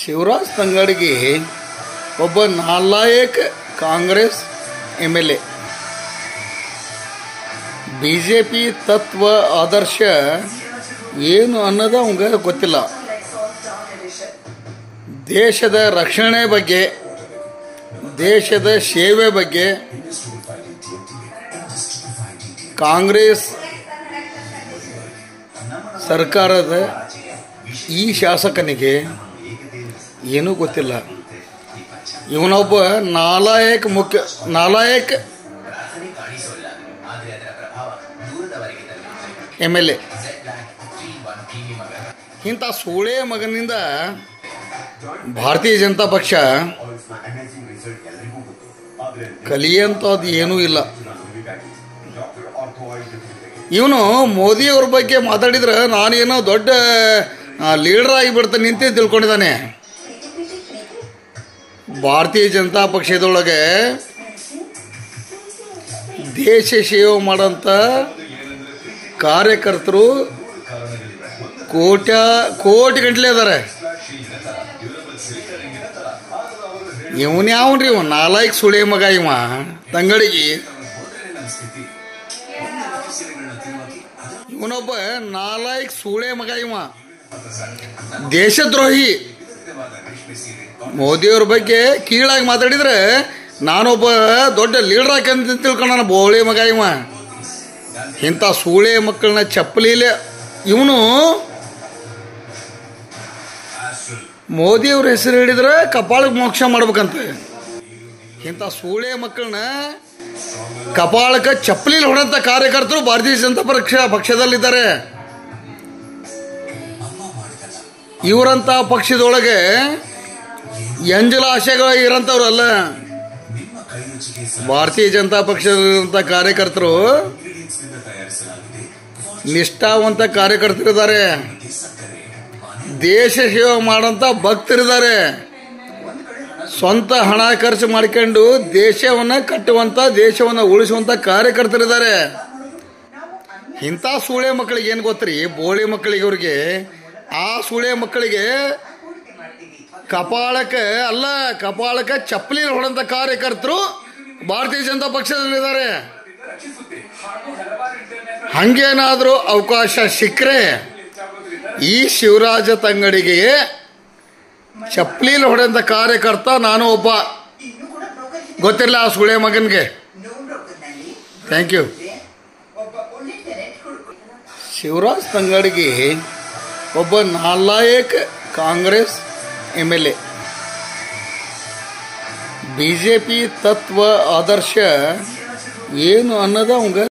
ಶಿವರಾಜ್ ತಂಗಡಿಗೆ ಒಬ್ಬ ನಾಲಾಯಕ್ Congress M L A B J P ತತ್ವ ಆದರ್ಶ ಏನು ಅನ್ನೋದು ಅವಂಗ ಗೊತ್ತಿಲ್ಲ ದೇಶದ ರಕ್ಷಣೆ ಬಗ್ಗೆ ದೇಶದ ಸೇವೆ ಬಗ್ಗೆ ಕಾಂಗ್ರೆಸ್ ಸರ್ಕಾರದ ಈ ಶಾಸಕನಿಗೆ ಏನೂ ಗೊತ್ತಿಲ್ಲ ಇವನೊಬ್ಬ ನಾಲಾಯಕ್ ಮುಖ್ಯ ನಾಲಾಯಕ್ ಎಮ್ ಎಲ್ ಎ ಇಂಥ ಸೂಳೆ ಮಗನಿಂದ ಭಾರತೀಯ ಜನತಾ ಪಕ್ಷ ಕಲಿಯಂಥದ್ದು ಏನೂ ಇಲ್ಲ ಇವನು ಮೋದಿಯವ್ರ ಬಗ್ಗೆ ಮಾತಾಡಿದ್ರೆ ನಾನೇನೋ ದೊಡ್ಡ ಲೀಡರ್ ಆಗಿಬಿಡ್ತಾನೆ ನಿಂತೇ ತಿಳ್ಕೊಂಡಿದ್ದಾನೆ ಭಾರತೀಯ ಜನತಾ ಪಕ್ಷದೊಳಗೆ ದೇಶ ಸೇವೆ ಮಾಡೋಂಥ ಕಾರ್ಯಕರ್ತರು ಕೋಟ್ಯ ಕೋಟಿ ಗಂಟ್ಲೆ ಅದಾರೆ ಇವನ್ ಯಾವನ್ರಿ ಇವ ನಾಲ್ಕು ಸುಳೆ ಮಗ ಇವ ತಂಗಡಿಗೆ ಇವನೊಬ್ಬ ನಾಲ್ಕು ಸೂಳೆ ಮಗ ಇವ ದೇಶದ್ರೋಹಿ ಮೋದಿಯವ್ರ ಬಗ್ಗೆ ಕೀಳಾಗಿ ಮಾತಾಡಿದ್ರೆ ನಾನೊಬ್ಬ ದೊಡ್ಡ ಲೀಡರ್ ಹಾಕಂತ ತಿಳ್ಕೊಂಡ ಬೋಳೆ ಮಗ ಇವ ಇಂಥ ಸೂಳೆ ಮಕ್ಕಳನ್ನ ಚಪ್ಪಲಿಲೆ ಇವನು ಮೋದಿಯವ್ರ ಹೆಸರು ಹಿಡಿದ್ರೆ ಕಪಾಳಕ್ಕೆ ಮೋಕ್ಷ ಮಾಡ್ಬೇಕಂತ ಇಂಥ ಸೂಳೆ ಮಕ್ಕಳನ್ನ ಕಪಾಳಕ್ಕೆ ಚಪ್ಪಲಿಲಿ ಹೊಡೆಂಥ ಕಾರ್ಯಕರ್ತರು ಭಾರತೀಯ ಜನತಾ ಪಕ್ಷ ಪಕ್ಷದಲ್ಲಿದ್ದಾರೆ ಇವರಂಥ ಪಕ್ಷದೊಳಗೆ ಎಂಜಲ ಆಶೆಗಳು ಇರೋಂಥವ್ರಲ್ಲ ಭಾರತೀಯ ಜನತಾ ಪಕ್ಷದಂಥ ಕಾರ್ಯಕರ್ತರು ನಿಷ್ಠಾವಂತ ಕಾರ್ಯಕರ್ತರಿದ್ದಾರೆ ದೇಶ ಸೇವೆ ಮಾಡೋಂಥ ಭಕ್ತರಿದ್ದಾರೆ ಸ್ವಂತ ಹಣ ಖರ್ಚು ಮಾಡ್ಕೊಂಡು ದೇಶವನ್ನು ಕಟ್ಟುವಂಥ ದೇಶವನ್ನು ಉಳಿಸುವಂಥ ಕಾರ್ಯಕರ್ತರಿದ್ದಾರೆ ಇಂಥ ಸೂಳೆ ಮಕ್ಕಳಿಗೆ ಏನು ಗೊತ್ತ್ರಿ ಬೋಳಿ ಮಕ್ಕಳಿಗೆ ಅವ್ರಿಗೆ ಆ ಸೂಳೆ ಮಕ್ಕಳಿಗೆ ಕಪಾಳಕ್ಕೆ ಅಲ್ಲ ಕಪಾಳಕ್ಕೆ ಚಪ್ಪಲಿ ಹೊಡೆದಂಥ ಕಾರ್ಯಕರ್ತರು ಭಾರತೀಯ ಜನತಾ ಪಕ್ಷದಲ್ಲಿದ್ದಾರೆ ಹಂಗೇನಾದರೂ ಅವಕಾಶ ಸಿಕ್ಕರೆ ಈ ಶಿವರಾಜ ತಂಗಡಿಗೆ ಚಪ್ಪಲಿಲಿ ಹೊಡೆದಂಥ ಕಾರ್ಯಕರ್ತ ನಾನು ಒಬ್ಬ ಗೊತ್ತಿಲ್ಲ ಆ ಸುಳೆ ಮಗನಿಗೆ ಥ್ಯಾಂಕ್ ಯು ಶಿವರಾಜ್ ತಂಗಡಿಗೆ ಒಬ್ಬ ನಾಲಾಯಕ್ Congress M L A B J P ತತ್ವ ಆದರ್ಶ ಏನು ಅನ್ನೋದು ಅವಂಗ